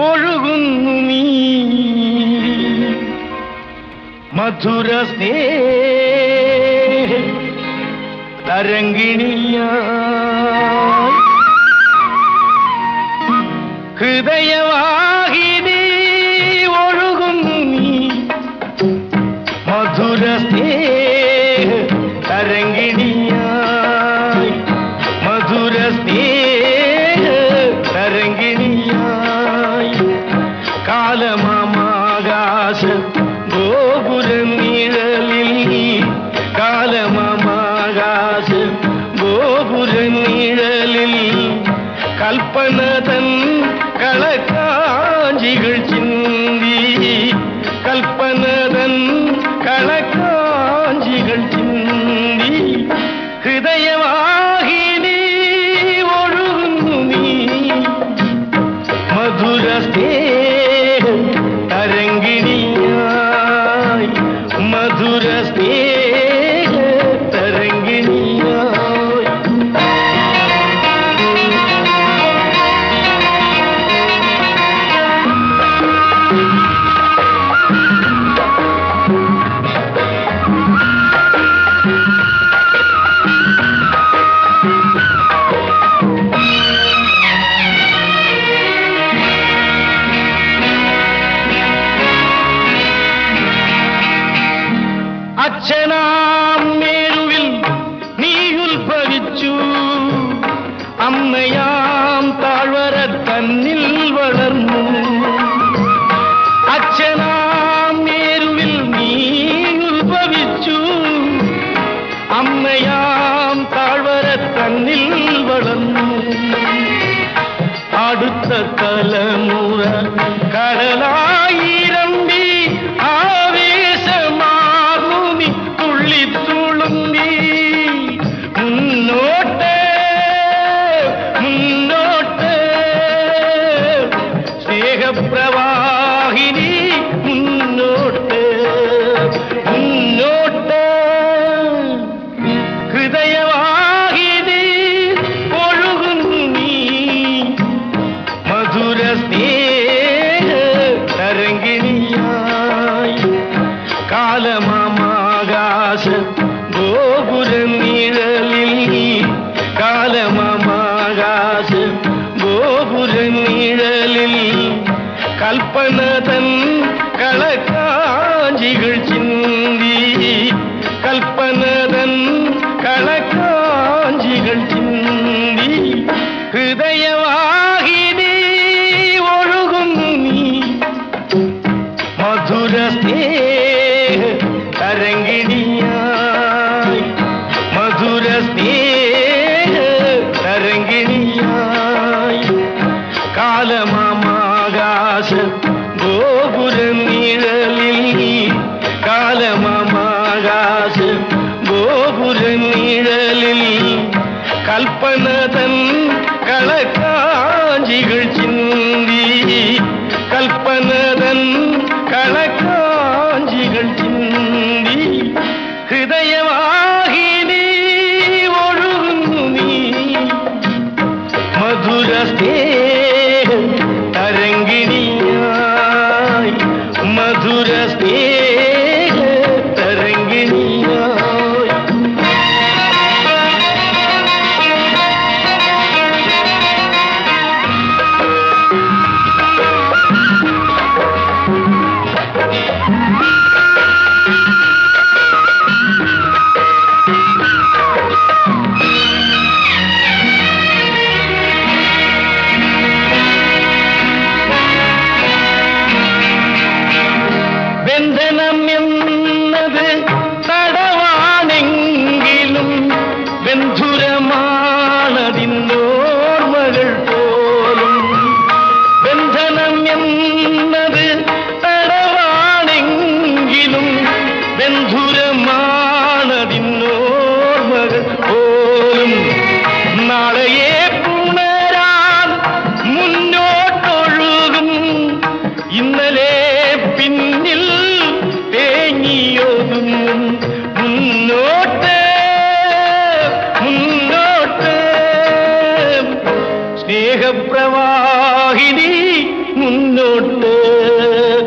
ഒഴുകുന്നു നീ മധുര സ്നേഹ തരങ്കിണിയായി ഹൃദയവാഹിനി ഒഴുകുന്നു നീ മധുര സ്നേഹ തരങ്കിണിയായി മധുര സ്നേഹ തരങ്കിണിയായി കാലമാകാശ ഗോപുര നിഴലിൽ കാലമാകാശ ഗോപുര നിഴലിൽ കൽപ്പനതൻ കളക്കാഞ്ചികൾ ചിന്തി കൽപ്പനതൻ കളക്കാഞ്ചികൾ ചിന്തി ഹൃദയവാഹിനി ഒഴുകുന്നു നീ മധുര സ്നേഹ തരങ്കിണിയായി മധുര സ്നേഹ തരങ്കിണിയായി അച്ഛനാം മേരുവിൽ നീ ഉത്ഭവിച്ചു അമ്മയാം താഴ്വര തന്നിൽ വളർന്നു അച്ഛനാം മേരുവിൽ നീ ഉത്ഭവിച്ചു അമ്മയാം താഴ്വര തന്നിൽ വളർന്നു അടുത്ത തലമുറ കടലായിരമ്പി ആവേശമാർന്നു നീ തുള്ളിത്തുളുമ്പി മുന്നോട്ട് മുന്നോട്ട് സ്നേഹപ്രവാഹിനി മുന്നോട്ട് മുന്നോട്ട് ഹൃദയവാഹിനി ഒഴുകുന്നു നീ മധുര സ്നേഹ തരങ്കിണിയായി കാലമാകാശ ഗോപുര നിഴലിൽ കാലമാകാശ ഗോപുര നിഴലിൽ കൽപ്പനതൻ കളക്കാഞ്ചികൾ ചിന്തി കൽപ്പനതൻ കളക്കാഞ്ചികൾ ചിന്തി ഹൃദയവാഹിനി ഒഴുകുന്നു നീ മധുര സ്നേഹ തരങ്കിണിയായി മധുര സ്നേഹ തരങ്കിണിയായി കാലമാകാശ ഗോപുര നിഴലിൽ കാലമാകാശ ഗോപുര നിഴലിൽ കൽപ്പനതൻ കളക്കാഞ്ചികൾ ചിന്തി കൽപ്പനതൻ കളക്കാഞ്ചികൾ ചിന്തി ഹൃദയവാഹിനി ഒഴുകുന്നു നീ മധുര സ്നേഹ തരങ്കിണിയായി മധുര സ്നേഹ തരങ്കിണിയായി സ്നേഹപ്രവാഹിനി മുന്നോട്ട്